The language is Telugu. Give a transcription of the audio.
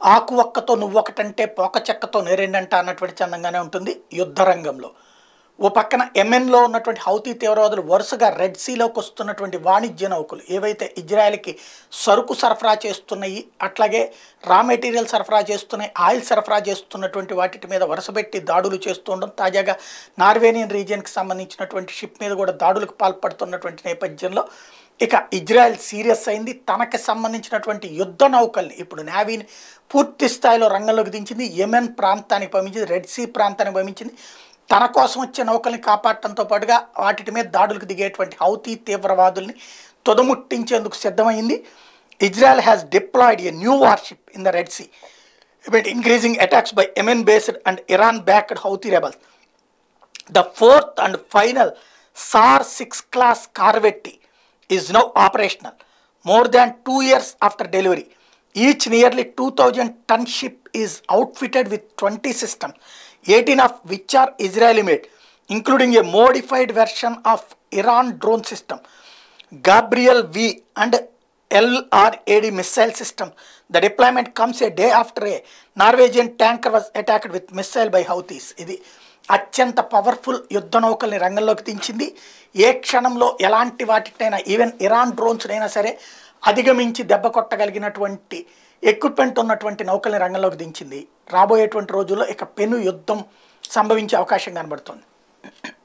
ఆకు ఒక్కతో నువ్వొకటంటే పోక చెక్కతో నేరేండంట అన్నటువంటి చందంగానే ఉంటుంది యుద్ధ రంగంలో ఓ పక్కన ఎమెన్లో ఉన్నటువంటి హౌతీ తీవ్రవాదులు వరుసగా రెడ్ సీలోకి వస్తున్నటువంటి వాణిజ్య నౌకలు ఏవైతే ఇజ్రాయెల్కి సరుకు సరఫరా చేస్తున్నాయి అట్లాగే రా మెటీరియల్ సరఫరా చేస్తున్నాయి ఆయిల్ సరఫరా చేస్తున్నటువంటి వాటి మీద వరుసపెట్టి దాడులు చేస్తుండడం తాజాగా నార్వేనియన్ రీజియన్కి సంబంధించినటువంటి షిప్ మీద కూడా దాడులకు పాల్పడుతున్నటువంటి నేపథ్యంలో ఇక ఇజ్రాయెల్ సీరియస్ అయింది తనకి సంబంధించినటువంటి యుద్ధ నౌకల్ని ఇప్పుడు నేవీని పూర్తి స్థాయిలో రంగంలోకి దించింది యెమెన్ ప్రాంతానికి పంపించింది రెడ్ సీ ప్రాంతానికి పంపించింది తన కోసం వచ్చే నౌకల్ని కాపాడటంతో పాటుగా వాటి మీద దాడులకు దిగేటువంటి హౌతీ తీవ్రవాదుల్ని తుదముట్టించేందుకు సిద్ధమైంది Israel has deployed a new warship in the Red Sea about increasing attacks by Yemen based and Iran backed Houthi rebels. The fourth and final SAR 6 class Corvette is now operational, more than two years after delivery. Each nearly 2,000 ton ship is outfitted with 20 systems, 18 of which are Israeli made, including a modified version of Iran drone system. Gabriel V and LRAD missile system. The deployment comes a day after a Norwegian tanker was attacked with missile by Houthis. ఇది అత్యంత పవర్ఫుల్ యుద్ధ నౌకల్ని రంగంలోకి దించింది ఏ క్షణంలో ఎలాంటి వాటినైనా ఈవెన్ ఇరాన్ డ్రోన్స్ అయినా సరే అధిగమించి దెబ్బ కొట్టగలిగినటువంటి ఎక్విప్మెంట్ ఉన్నటువంటి నౌకల్ని రంగంలోకి దించింది రాబోయేటువంటి రోజుల్లో ఇక పెను యుద్ధం సంభవించే అవకాశం కనబడుతుంది